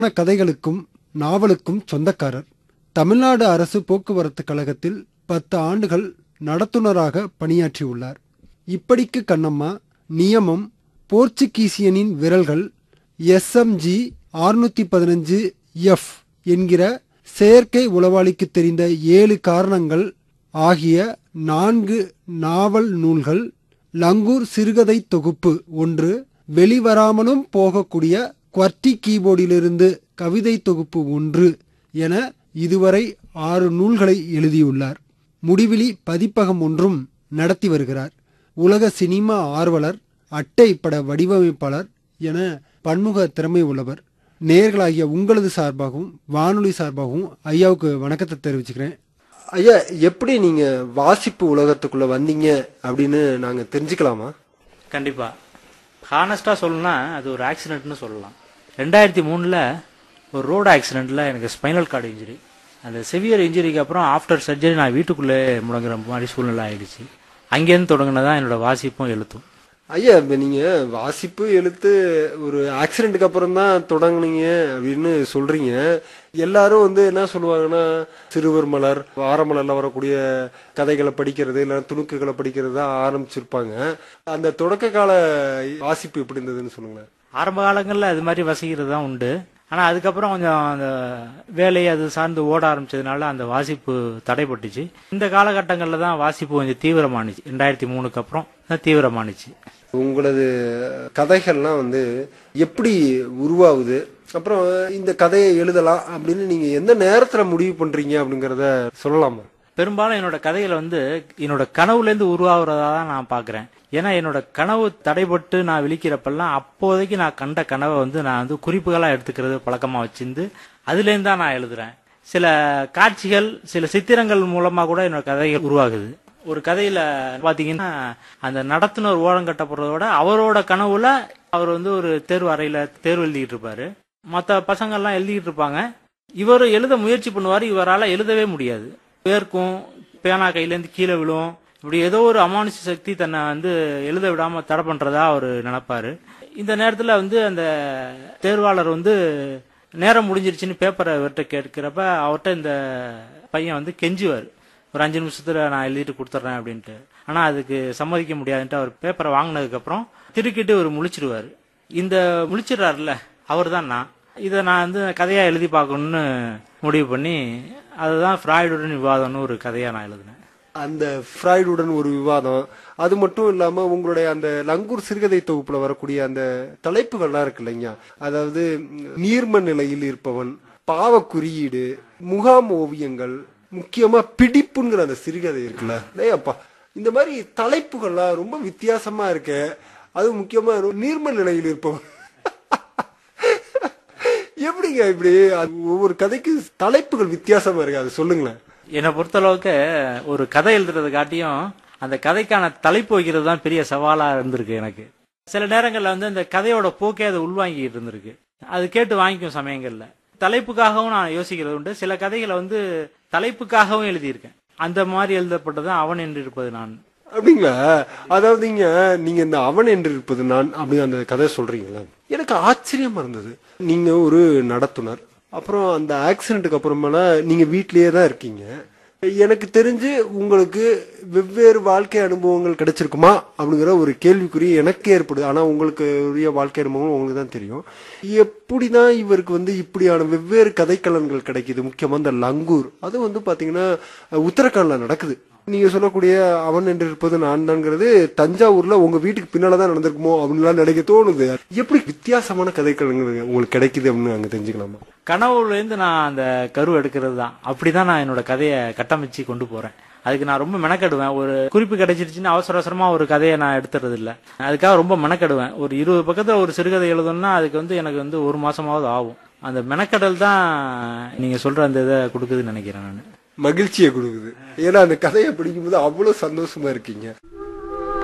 கதைகளுக்கும் நாவலுக்கும் சொந்தக்காரர் தமிழ்நாடு அரசு போக்குவரத்து கழகத்தில் பத்து ஆண்டுகள் நடத்துனராக பணியாற்றியுள்ளார் இப்படிக்கு கண்ணம்மா நியமம் போர்ச்சுகீசியனின் விரல்கள் எஸ்எம்ஜி ஆறுநூத்தி பதினஞ்சு எஃப் என்கிற செயற்கை உளவாளிக்கு தெரிந்த ஏழு காரணங்கள் ஆகிய நான்கு நாவல் நூல்கள் லங்கூர் சிறுகதை தொகுப்பு ஒன்று வெளிவராமலும் போகக்கூடிய குவர்ட்டி கீபோர்டிலிருந்து கவிதை தொகுப்பு ஒன்று என இதுவரை ஆறு நூல்களை எழுதியுள்ளார் முடிவிலி பதிப்பகம் ஒன்றும் நடத்தி வருகிறார் உலக சினிமா ஆர்வலர் அட்டை பட வடிவமைப்பாளர் என பன்முக திறமை உள்ளவர் நேர்களாகிய உங்களது சார்பாகவும் வானொலி சார்பாகவும் ஐயாவுக்கு வணக்கத்தை தெரிவிச்சுக்கிறேன் ஐயா எப்படி நீங்க வாசிப்பு உலகத்துக்குள்ள வந்தீங்க அப்படின்னு நாங்க தெரிஞ்சுக்கலாமா கண்டிப்பா ஹானஸ்டா சொல்லணும்னா அது ஒரு ஆக்சிடென்ட்னு சொல்லலாம் ரெண்டாயிரத்தி மூணுல ஒரு ரோடு ஆக்சிடென்ட்ல எனக்கு ஸ்பைனல் கார்டு இன்ஜுரி அந்த சிவியர் இன்ஜுரிக்கு அப்புறம் ஆஃப்டர் சர்ஜரி நான் வீட்டுக்குள்ளே முடங்குற மாதிரி சூழ்நிலை ஆயிடுச்சு அங்கேருந்து தொடங்கினதான் என்னோட வாசிப்பும் எழுத்தும் ஐயா இப்ப நீங்க வாசிப்பு எழுத்து ஒரு ஆக்சிடென்ட்டுக்கு அப்புறம் தான் தொடங்குனீங்க அப்படின்னு சொல்றீங்க எல்லாரும் வந்து என்ன சொல்லுவாங்கன்னா சிறுவர் மலர் வாரமலர்ல வரக்கூடிய கதைகளை படிக்கிறது இல்ல துணுக்குகளை படிக்கிறது தான் ஆரம்பிச்சிருப்பாங்க அந்த தொடக்க கால வாசிப்பு எப்படி இருந்ததுன்னு சொல்லுங்களேன் ஆரம்ப காலங்களில் அது மாதிரி வசிக்கிறது தான் உண்டு ஆனால் அதுக்கப்புறம் கொஞ்சம் அந்த வேலை அது சார்ந்து ஓட ஆரம்பிச்சதுனால அந்த வாசிப்பு தடைப்பட்டுச்சு இந்த காலகட்டங்களில் தான் வாசிப்பு கொஞ்சம் தீவிரமானுச்சு ரெண்டாயிரத்தி மூணுக்கு அப்புறம் தான் தீவிரமானுச்சு உங்களது கதைகள்லாம் வந்து எப்படி உருவாகுது அப்புறம் இந்த கதையை எழுதலாம் அப்படின்னு நீங்க எந்த நேரத்துல முடிவு பண்றீங்க அப்படிங்கறத சொல்லலாமா பெரும்பாலும் என்னோட கதைகளை வந்து என்னோட கனவுலேருந்து உருவாகிறதா தான் நான் பார்க்குறேன் ஏன்னா என்னோட கனவு தடைபட்டு நான் விழிக்கிறப்பெல்லாம் அப்போதைக்கு நான் கண்ட கனவை வந்து நான் வந்து குறிப்புகளாக எடுத்துக்கிறது பழக்கமாக வச்சிருந்து அதுலேருந்து தான் நான் எழுதுறேன் சில காட்சிகள் சில சித்திரங்கள் மூலமாக கூட என்னோட கதைகள் உருவாகுது ஒரு கதையில பாத்தீங்கன்னா அந்த நடத்துனர் ஓரம் கட்டப்படுறதோட அவரோட கனவுல அவர் வந்து ஒரு தேர்வு அறையில தேர்வு எழுதிட்டு இருப்பாரு மற்ற பசங்கள்லாம் எழுதிட்டு இருப்பாங்க இவர் எழுத முயற்சி பண்ணுவார் இவரால் எழுதவே முடியாது பேர்க்கும் பேனா கையிலேருந்து கீழே விழும் இப்படி ஏதோ ஒரு அமானுஷ சக்தி தன்னை வந்து எழுத விடாம தடை பண்றதா அவர் நினைப்பாரு இந்த நேரத்துல வந்து அந்த தேர்வாளர் வந்து நேரம் முடிஞ்சிருச்சுன்னு பேப்பரை இவர்கிட்ட கேட்கிறப்ப அவர்கிட்ட இந்த பையன் வந்து கெஞ்சுவார் ஒரு அஞ்சு நிமிஷத்துல நான் எழுதிட்டு கொடுத்துட்றேன் அப்படின்ட்டு ஆனா அதுக்கு சம்மதிக்க முடியாதுன்ட்டு அவர் பேப்பரை வாங்கினதுக்கு அப்புறம் திருக்கிட்டு ஒரு முழிச்சிடுவாரு இந்த முழிச்சிடுறாருல அவர் தான் நான் இதை நான் வந்து கதையா எழுதி பார்க்கணும்னு முடிவு பண்ணி அதுதான் ஃப்ராய்டுடன் விவாதம்னு ஒரு கதையா நான் எழுதினேன் அந்த ஃப்ராய்டுடன் ஒரு விவாதம் அது மட்டும் இல்லாம உங்களுடைய அந்த லங்கூர் சிறுகதை தொகுப்புல வரக்கூடிய அந்த தலைப்புகள்லாம் இருக்கு இல்லைங்க அதாவது நீர்ம நிலையில் இருப்பவன் பாவ குறியீடு முகாம் ஓவியங்கள் முக்கியமா பிடிப்புங்கிற அந்த சிறுகதை இருக்குல்ல டேய் அப்பா இந்த மாதிரி தலைப்புகள்லாம் ரொம்ப வித்தியாசமா இருக்கு அது முக்கியமா நீர்ம நிலையில் இருப்பவன் எப்படிங்க இப்படி அது ஒவ்வொரு கதைக்கு தலைப்புகள் வித்தியாசமா இருக்கு அது சொல்லுங்களேன் என்னை பொறுத்தளவுக்கு ஒரு கதை எழுதுறது காட்டியும் அந்த கதைக்கான தலைப்பு வைக்கிறது தான் பெரிய சவாலா இருந்திருக்கு எனக்கு சில நேரங்கள்ல வந்து அந்த கதையோட போக்கே அதை உள்வாங்கிட்டு இருந்திருக்கு அது கேட்டு வாங்கிக்கும் சமயங்கள்ல தலைப்புக்காகவும் நான் யோசிக்கிறது உண்டு சில கதைகளை வந்து தலைப்புக்காகவும் எழுதியிருக்கேன் அந்த மாதிரி எழுதப்பட்டதான் அவன் என்று இருப்பது நான் அப்படிங்களா அதாவதுங்க நீங்க இந்த அவன் என்று இருப்பது நான் அப்படி அந்த கதை சொல்றீங்களா எனக்கு ஆச்சரியமா இருந்தது நீங்க ஒரு நடத்துனர் அப்புறம் அந்த ஆக்சிடென்ட்டுக்கு அப்புறமேல நீங்க வீட்லயே தான் இருக்கீங்க எனக்கு தெரிஞ்சு உங்களுக்கு வெவ்வேறு வாழ்க்கை அனுபவங்கள் கிடைச்சிருக்குமா அப்படிங்கிற ஒரு கேள்விக்குறி எனக்கு ஏற்படுது ஆனா உங்களுக்கு உரிய வாழ்க்கை அனுபவம் உங்களுக்கு தான் தெரியும் எப்படிதான் இவருக்கு வந்து இப்படியான வெவ்வேறு கதைக்கலன்கள் கிடைக்குது முக்கியமா இந்த லங்கூர் அது வந்து பாத்தீங்கன்னா உத்தரகாண்ட்ல நடக்குது நீங்க சொல்லக்கூடிய அவன் என்று இருப்பது நான் தான்ங்கிறது தஞ்சாவூர்ல உங்க வீட்டுக்கு பின்னாலதான் நடந்திருக்குமோ அப்படின்லாம் நினைக்க தோணுது எப்படி வித்தியாசமான கதைக்கலன்கள் உங்களுக்கு கிடைக்குது அப்படின்னு அங்க தெரிஞ்சுக்கலாமா கனவுல இருந்து நான் அந்த கரு எடுக்கிறது தான் அப்படிதான் நான் என்னோட கதையை கட்டமைச்சு கொண்டு போறேன் அதுக்கு நான் ரொம்ப மெனக்கெடுவேன் ஒரு குறிப்பு கிடைச்சிருச்சுன்னு அவசர அவசரமா ஒரு கதையை நான் எடுத்துறது இல்ல அதுக்காக ரொம்ப மெனக்கெடுவேன் ஒரு இருபது பக்கத்துல ஒரு சிறுகதை எழுதணும்னா அதுக்கு வந்து எனக்கு வந்து ஒரு மாசமாவது ஆகும் அந்த மெனக்கடல் தான் நீங்க சொல்ற அந்த இதை கொடுக்குதுன்னு நினைக்கிறேன் நான் மகிழ்ச்சியை கொடுக்குது ஏன்னா அந்த கதையை படிக்கும்போது அவ்வளவு சந்தோஷமா இருக்கீங்க